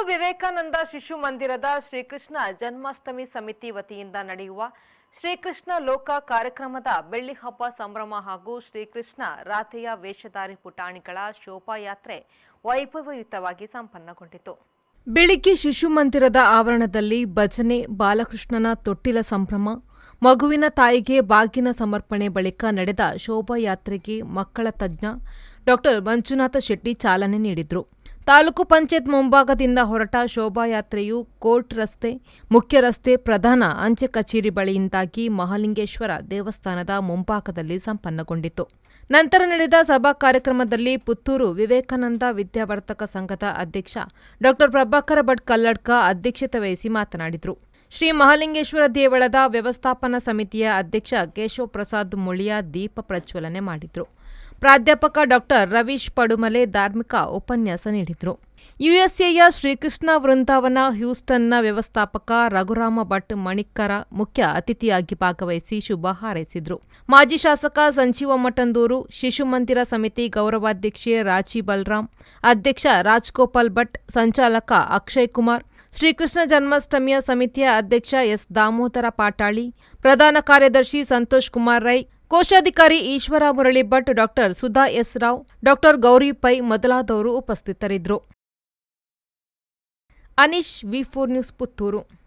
ವಿವೇಕಾನಂದ ಶಿಶು ಮಂದಿರದ ಶ್ರೀಕೃಷ್ಣ ಜನ್ಮಾಷ್ಟಮಿ ಸಮಿತಿ ವತಿಯಿಂದ ನಡೆಯುವ ಶ್ರೀಕೃಷ್ಣ ಲೋಕ ಕಾರ್ಯಕ್ರಮದ ಬೆಳ್ಳಿ ಹಬ್ಬ ಸಂಭ್ರಮ ಹಾಗೂ ಶ್ರೀಕೃಷ್ಣ ರಾಧೆಯ ವೇಷಧಾರಿ ಪುಟಾಣಿಗಳ ಶೋಭಾಯಾತ್ರೆ ವೈಭವಯುತವಾಗಿ ಸಂಪನ್ನಗೊಂಡಿತು ಬೆಳಿಗ್ಗೆ ಶಿಶು ಮಂದಿರದ ಆವರಣದಲ್ಲಿ ಭಜನೆ ಬಾಲಕೃಷ್ಣನ ತೊಟ್ಟಿಲ ಸಂಭ್ರಮ ಮಗುವಿನ ತಾಯಿಗೆ ಬಾಗಿನ ಸಮರ್ಪಣೆ ಬಳಿಕ ನಡೆದ ಶೋಭಾಯಾತ್ರೆಗೆ ಮಕ್ಕಳ ತಜ್ಞ ಡಾಕ್ಟರ್ ಮಂಜುನಾಥ ಶೆಟ್ಟಿ ಚಾಲನೆ ನೀಡಿದ್ರು ತಾಲೂಕು ಪಂಚಾಯತ್ ಮುಂಭಾಗದಿಂದ ಹೊರಟ ಶೋಭಾಯಾತ್ರೆಯು ಕೋರ್ಟ್ ರಸ್ತೆ ಮುಖ್ಯ ರಸ್ತೆ ಪ್ರಧಾನ ಅಂಚೆ ಕಚೇರಿ ಬಳಿಯಿಂದಾಗಿ ಮಹಾಲಿಂಗೇಶ್ವರ ದೇವಸ್ಥಾನದ ಮುಂಭಾಗದಲ್ಲಿ ಸಂಪನ್ನಗೊಂಡಿತು ನಂತರ ನಡೆದ ಸಭಾ ಕಾರ್ಯಕ್ರಮದಲ್ಲಿ ಪುತ್ತೂರು ವಿವೇಕಾನಂದ ವಿದ್ಯಾವರ್ತಕ ಸಂಘದ ಅಧ್ಯಕ್ಷ ಡಾಕ್ಟರ್ ಪ್ರಭಾಕರ ಭಟ್ ಕಲ್ಲಡ್ಕ ಅಧ್ಯಕ್ಷತೆ ವಹಿಸಿ ಮಾತನಾಡಿದರು ಶ್ರೀ ಮಹಾಲಿಂಗೇಶ್ವರ ದೇವಳದ ವ್ಯವಸ್ಥಾಪನಾ ಸಮಿತಿಯ ಅಧ್ಯಕ್ಷ ಕೇಶವ ಪ್ರಸಾದ್ ಮುಳಿಯ ದೀಪ ಪ್ರಜ್ವಲನೆ ಮಾಡಿದರು ಪ್ರಾಧ್ಯಾಪಕ ಡಾಕ್ಟರ್ ರವೀಶ್ ಪಡುಮಲೆ ಧಾರ್ಮಿಕ ಉಪನ್ಯಾಸ ನೀಡಿದರು ಯುಎಸ್ಎಯ ಶ್ರೀಕೃಷ್ಣ ವೃಂದಾವನ ಹ್ಯೂಸ್ಟನ್ನ ವ್ಯವಸ್ಥಾಪಕ ರಘುರಾಮ ಭಟ್ ಮಣಿಕ್ಕರ ಮುಖ್ಯ ಅತಿಥಿಯಾಗಿ ಭಾಗವಹಿಸಿ ಶುಭ ಹಾರೈಸಿದರು ಮಾಜಿ ಶಾಸಕ ಸಂಜೀವ ಮಠಂದೂರು ಶಿಶು ಮಂದಿರ ಸಮಿತಿ ಗೌರವಾಧ್ಯಕ್ಷೆ ರಾಜಿ ಬಲರಾಮ್ ಅಧ್ಯಕ್ಷ ರಾಜ್ಗೋಪಾಲ್ ಭಟ್ ಸಂಚಾಲಕ ಅಕ್ಷಯ್ ಕುಮಾರ್ ಶ್ರೀಕೃಷ್ಣ ಜನ್ಮಾಷ್ಟಮಿಯ ಸಮಿತಿಯ ಅಧ್ಯಕ್ಷ ಎಸ್ ದಾಮೋದರ ಪಾಟಾಳಿ ಪ್ರಧಾನ ಕಾರ್ಯದರ್ಶಿ ಸಂತೋಷ್ ಕುಮಾರ್ ರೈ ಕೋಶಾಧಿಕಾರಿ Eshwara Murali Bhat doctor Sudha S Rao doctor Gauri Pai ಮೊದಲಾದವರು ಉಪಸ್ಥಿತರಿದ್ದರು Aneesh V four news Puttur